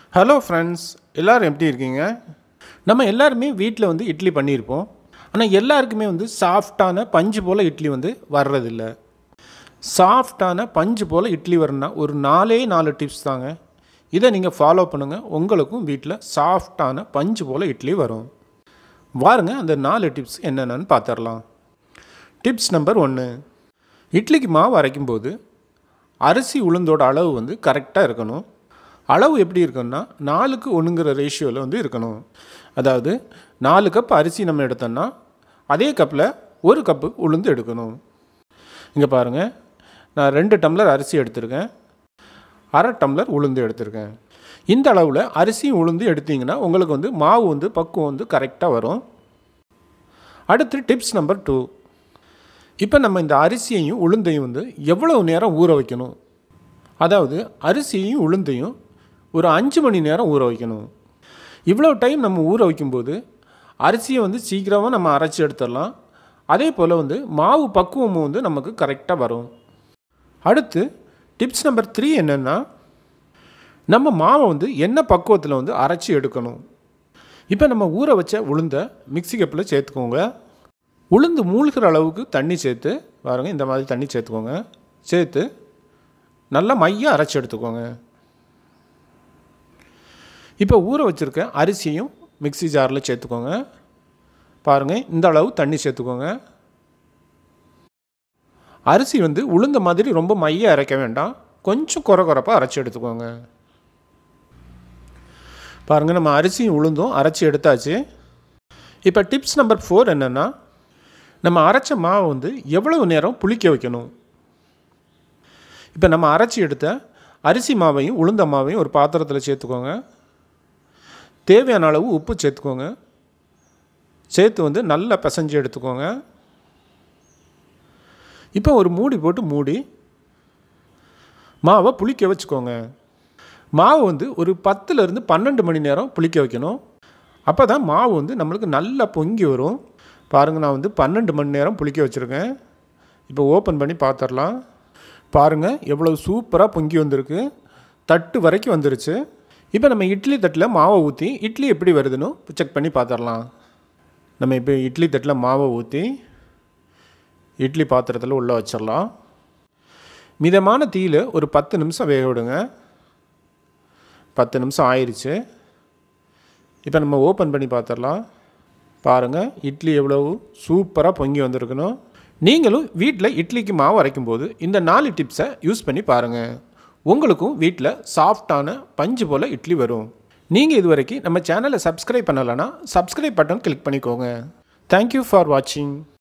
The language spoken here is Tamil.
ஹலோ ஃப்ரெண்ட்ஸ் எல்லோரும் எப்படி இருக்கீங்க நம்ம எல்லாருமே வீட்டில் வந்து இட்லி பண்ணியிருப்போம் ஆனால் எல்லாருக்குமே வந்து சாஃப்டான பஞ்சு போல் இட்லி வந்து வர்றதில்ல சாஃப்டான பஞ்சு போல் இட்லி வரணும்னா ஒரு நாலே நாலு டிப்ஸ் தாங்க இதை நீங்கள் ஃபாலோ பண்ணுங்கள் உங்களுக்கும் வீட்டில் சாஃப்டான பஞ்சு போல் இட்லி வரும் வாருங்க அந்த நாலு டிப்ஸ் என்னென்னு பார்த்துடலாம் டிப்ஸ் நம்பர் ஒன்று இட்லிக்கு மாவு அரைக்கும்போது அரிசி உளுந்தோட அளவு வந்து கரெக்டாக இருக்கணும் அளவு எப்படி இருக்கணும்னா நாலுக்கு ஒன்றுங்கிற ரேஷியோவில் வந்து இருக்கணும் அதாவது நாலு கப் அரிசி நம்ம எடுத்தோம்னா அதே கப்பில் ஒரு கப்பு உளுந்து எடுக்கணும் இங்கே பாருங்கள் நான் ரெண்டு டம்ளர் அரிசி எடுத்திருக்கேன் அரை டம்ளர் உளுந்து எடுத்திருக்கேன் இந்த அளவில் அரிசியும் உளுந்து எடுத்தீங்கன்னா உங்களுக்கு வந்து மாவு வந்து பக்குவம் வந்து கரெக்டாக வரும் அடுத்து டிப்ஸ் நம்பர் டூ இப்போ நம்ம இந்த அரிசியையும் உளுந்தையும் வந்து எவ்வளவு நேரம் ஊற வைக்கணும் அதாவது அரிசியையும் உளுந்தையும் ஒரு அஞ்சு மணி நேரம் ஊற வைக்கணும் இவ்வளோ டைம் நம்ம ஊற வைக்கும்போது அரிசியை வந்து சீக்கிரமாக நம்ம அரைச்சி எடுத்துடலாம் அதே போல் வந்து மாவு பக்குவமும் வந்து நமக்கு கரெக்டாக வரும் அடுத்து டிப்ஸ் நம்பர் த்ரீ என்னென்னா நம்ம மாவை வந்து என்ன பக்குவத்தில் வந்து அரைச்சி எடுக்கணும் இப்போ நம்ம ஊற வச்ச உளுந்தை மிக்ஸி கப்பில் சேர்த்துக்கோங்க உளுந்து மூழ்கிற அளவுக்கு தண்ணி சேர்த்து பாருங்கள் இந்த மாதிரி தண்ணி சேர்த்துக்கோங்க சேர்த்து நல்லா மையாக அரைச்சி எடுத்துக்கோங்க இப்போ ஊற வச்சுருக்க அரிசியும் மிக்ஸி ஜாரில் சேர்த்துக்கோங்க பாருங்கள் இந்த அளவு தண்ணி சேர்த்துக்கோங்க அரிசி வந்து உளுந்த மாதிரி ரொம்ப மைய அரைக்க வேண்டாம் கொஞ்சம் குறை குறைப்பாக அரைச்சி எடுத்துக்கோங்க பாருங்கள் நம்ம அரிசியும் உளுந்தும் அரைச்சி எடுத்தாச்சு இப்போ டிப்ஸ் நம்பர் ஃபோர் என்னென்னா நம்ம அரைச்ச மாவை வந்து எவ்வளவு நேரம் புளிக்க வைக்கணும் இப்போ நம்ம அரைச்சி எடுத்த அரிசி மாவையும் உளுந்த மாவையும் ஒரு பாத்திரத்தில் சேர்த்துக்கோங்க தேவையான அளவு உப்பு சேர்த்துக்கோங்க சேர்த்து வந்து நல்லா பிசைஞ்சு எடுத்துக்கோங்க இப்போ ஒரு மூடி போட்டு மூடி மாவை புளிக்க வச்சுக்கோங்க மாவு வந்து ஒரு பத்துலேருந்து பன்னெண்டு மணி நேரம் புளிக்க வைக்கணும் அப்போ தான் மாவு வந்து நம்மளுக்கு நல்லா பொங்கி வரும் பாருங்கள் நான் வந்து பன்னெண்டு மணி நேரம் புளிக்க வச்சுருக்கேன் இப்போ ஓப்பன் பண்ணி பார்த்துடலாம் பாருங்கள் எவ்வளோ சூப்பராக பொங்கி வந்திருக்கு தட்டு வரைக்கும் வந்துருச்சு இப்போ நம்ம இட்லி தட்டில் மாவை ஊற்றி இட்லி எப்படி வருதுன்னு செக் பண்ணி பார்த்துடலாம் நம்ம இப்போ இட்லி தட்டில் மாவை ஊற்றி இட்லி பாத்திரத்தில் உள்ளே வச்சிடலாம் மிதமான தீயில் ஒரு பத்து நிமிஷம் வேக விடுங்க பத்து நிமிஷம் ஆயிடுச்சு இப்போ நம்ம ஓப்பன் பண்ணி பார்த்துடலாம் பாருங்கள் இட்லி எவ்வளவு சூப்பராக பொங்கி வந்திருக்கணும் நீங்களும் வீட்டில் இட்லிக்கு மாவு அரைக்கும்போது இந்த நாலு டிப்ஸை யூஸ் பண்ணி பாருங்கள் உங்களுக்கும் வீட்டில் சாஃப்டான பஞ்சு போல் இட்லி வரும் நீங்கள் இது வரைக்கும் நம்ம சேனலை சப்ஸ்கிரைப் பண்ணலைன்னா சப்ஸ்கிரைப் பட்டன் கிளிக் பண்ணிக்கோங்க தேங்க்யூ ஃபார் வாட்சிங்